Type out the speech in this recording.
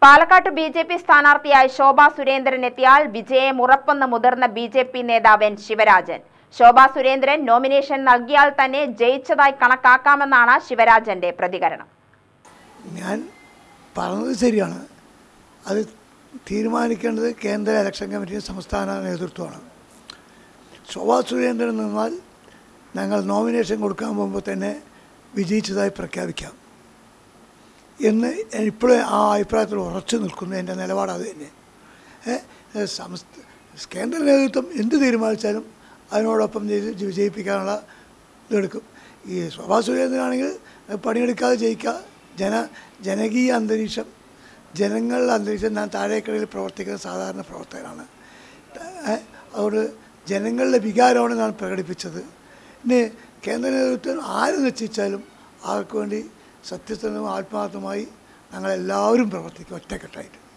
പാലക്കാട്ട് B J P സ്ഥാനാർത്ഥിയായി ശോഭാ സുരേന്ദ്രൻ എത്തിയാൽ വിജയം ഉറപ്പെന്ന് മുതിർന്ന ബി ജെ പി നേതാവ് എൻ ശിവരാജൻ ശോഭാ സുരേന്ദ്രൻ നോമിനേഷൻ നൽകിയാൽ തന്നെ ജയിച്ചതായി കണക്കാക്കാമെന്നാണ് ശിവരാജന്റെ പ്രതികരണം ഞാൻ പറഞ്ഞത് ശരിയാണ് അത് തീരുമാനിക്കേണ്ടത് കേന്ദ്ര ഇലക്ഷൻ കമ്മിറ്റിയും സംസ്ഥാന നേതൃത്വമാണ് ശോഭാ സുരേന്ദ്രൻ നിന്നാൽ ഞങ്ങൾ നോമിനേഷൻ കൊടുക്കാൻ പോകുമ്പോൾ തന്നെ വിജയിച്ചതായി പ്രഖ്യാപിക്കാം എന്ന് ഇപ്പോഴും ആ അഭിപ്രായത്തിൽ ഉറച്ചു നിൽക്കുന്നു എൻ്റെ നിലപാട് അത് തന്നെ ഏ, സംസ്ഥ കേന്ദ്ര നേതൃത്വം എന്ത് തീരുമാനിച്ചാലും അതിനോടൊപ്പം ജയി- വിജയിപ്പിക്കാനുള്ള ഇതെടുക്കും ഈ ശോഭാ സുരേന്ദ്രനാണെങ്കിൽ പണിയെടുക്കാതെ ജയിക്കുക ജന ജനകീയ അന്തരീക്ഷം ജനങ്ങളുടെ അന്തരീക്ഷം ഞാൻ താഴേക്കടയിൽ പ്രവർത്തിക്കുന്ന സാധാരണ പ്രവർത്തകനാണ് ഏ, അതുകൊണ്ട് ജനങ്ങളുടെ വികാരമാണ് ഞാൻ പ്രകടിപ്പിച്ചത് ഇനി കേന്ദ്ര നേതൃത്വം ആര് നിശ്ചയിച്ചാലും അവർക്ക് വേണ്ടി സത്യസന്ധവും ആത്മാർത്ഥമായി ഞങ്ങളെല്ലാവരും പ്രവർത്തിക്കും ഒറ്റക്കെട്ടായിട്ട്